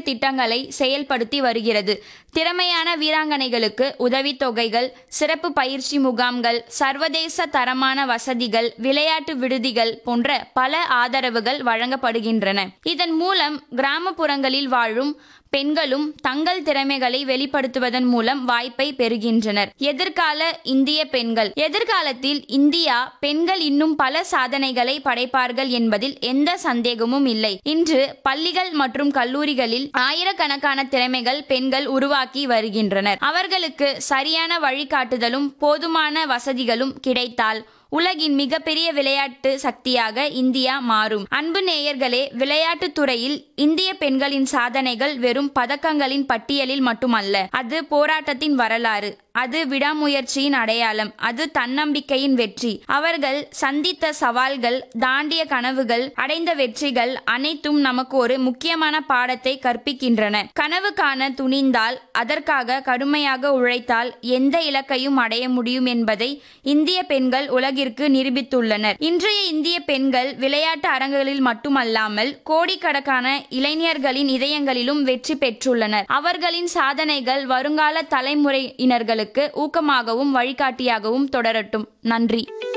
திட்டங்களை செயல்படுத்தி வருகிறது திறமையான வீராங்கனைகளுக்கு உதவித்தொகைகள் சிறப்பு பயிற்சி முகாம்கள் சர்வதேச தரமான வசதிகள் விளையாட்டு விடுதிகள் போன்ற பல ஆதரவுகள் வழங்கப்படுகின்றன இதன் மூலம் கிராமப்புறங்களில் வாழும் பெண்களும் தங்கள் திறமைகளை வெளிப்படுத்துவதன் மூலம் வாய்ப்பை பெறுகின்றனர் எதிர்கால இந்திய பெண்கள் எதிர்காலத்தில் இந்தியா பெண்கள் இன்னும் பல சாதனைகளை படைப்பார்கள் என்பதில் எந்த சந்தேகமும் இல்லை இன்று பள்ளிகள் மற்றும் கல்லூரிகளில் ஆயிரக்கணக்கான திறமைகள் பெண்கள் உருவாக்கி வருகின்றனர் அவர்களுக்கு சரியான வழிகாட்டுதலும் போதுமான வசதிகளும் கிடைத்தால் உலகின் மிகப்பெரிய விளையாட்டு சக்தியாக இந்தியா மாறும் அன்பு நேயர்களே விளையாட்டுத் துறையில் இந்திய பெண்களின் சாதனைகள் வெறும் பதக்கங்களின் பட்டியலில் மட்டுமல்ல அது போராட்டத்தின் வரலாறு அது விடாமுயற்சியின் அடையாளம் அது தன்னம்பிக்கையின் வெற்றி அவர்கள் சந்தித்த சவால்கள் தாண்டிய கனவுகள் அடைந்த வெற்றிகள் அனைத்தும் நமக்கு ஒரு முக்கியமான பாடத்தை கற்பிக்கின்றன கனவு காண துணிந்தால் அதற்காக கடுமையாக உழைத்தால் எந்த இலக்கையும் அடைய முடியும் என்பதை இந்திய பெண்கள் உலகிற்கு நிரூபித்துள்ளனர் இன்றைய இந்திய பெண்கள் விளையாட்டு அரங்குகளில் மட்டுமல்லாமல் கோடிக்கணக்கான இளைஞர்களின் இதயங்களிலும் வெற்றி பெற்றுள்ளனர் அவர்களின் சாதனைகள் வருங்கால தலைமுறையினர்களுக்கு ஊக்கமாகவும் வழிகாட்டியாகவும் தொடரட்டும் நன்றி